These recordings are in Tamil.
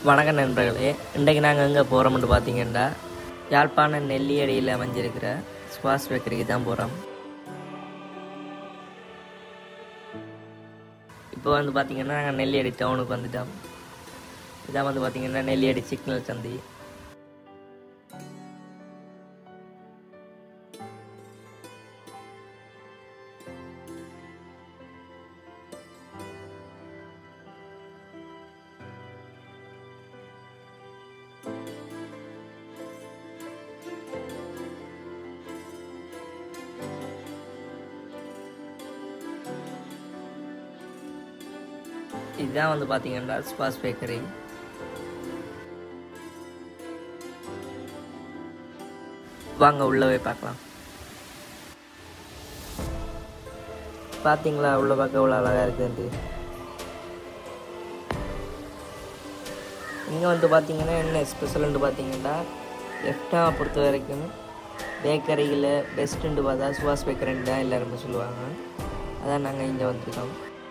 வணக்கம் நண்பர்களே இன்றைக்கு நாங்கள் எங்கே போகிறோம்னு பார்த்தீங்கன்னா யாழ்ப்பாண நெல்லியடியில் அமைஞ்சிருக்கிற சுபாஷ் பேக்கரிக்கு தான் போகிறோம் இப்போ வந்து பார்த்தீங்கன்னா நாங்கள் நெல்லியடி டவுனுக்கு வந்துட்டோம் இதான் வந்து பார்த்தீங்கன்னா நெல்லியடி சிக்னல் சந்தி இதுதான் வந்து பார்த்தீங்கன்னா சுபாஷ் பேக்கரி வாங்க உள்ள போய் பார்க்கலாம் பார்த்தீங்களா உள்ள பார்க்க எவ்வளோ அழகாக இருக்குன்ட்டு இங்கே வந்து பார்த்தீங்கன்னா என்ன ஸ்பெஷல்னு பார்த்தீங்கன்னா எஃப்டா பொறுத்த வரைக்கும் பேக்கரியில் பெஸ்ட்டுன்னு பார்த்தா சுபாஷ் பேக்கரின்னு தான் எல்லாருமே சொல்லுவாங்க அதான் நாங்கள் இங்கே வந்திருக்கோம்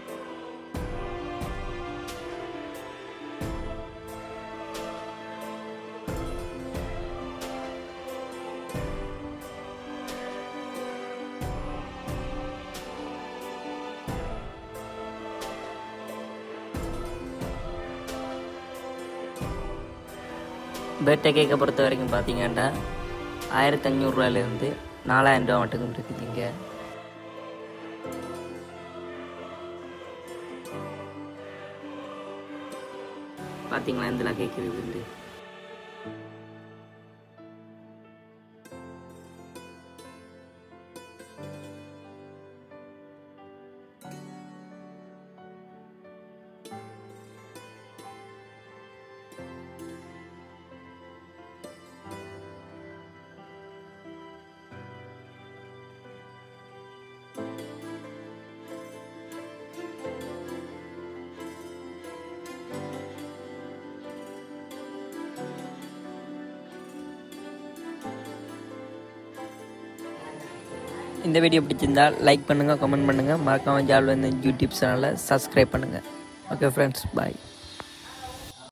பர்த்டே கேக்கை பொறுத்த வரைக்கும் பார்த்தீங்கன்னா ஆயிரத்தி அஞ்சூறுரூவாலேருந்து நாலாயிரம் ரூபா மட்டும் இருக்குதுங்க பார்த்தீங்களா இந்த கேக் இருக்குது இந்த வீடியோ பிடிச்சிருந்தால் லைக் பண்ணுங்கள் கமெண்ட் பண்ணுங்கள் மறக்காமல் ஜால் வந்து யூடியூப் சேனலை சப்ஸ்கிரைப் பண்ணுங்கள் ஓகே ஃப்ரெண்ட்ஸ் பாய்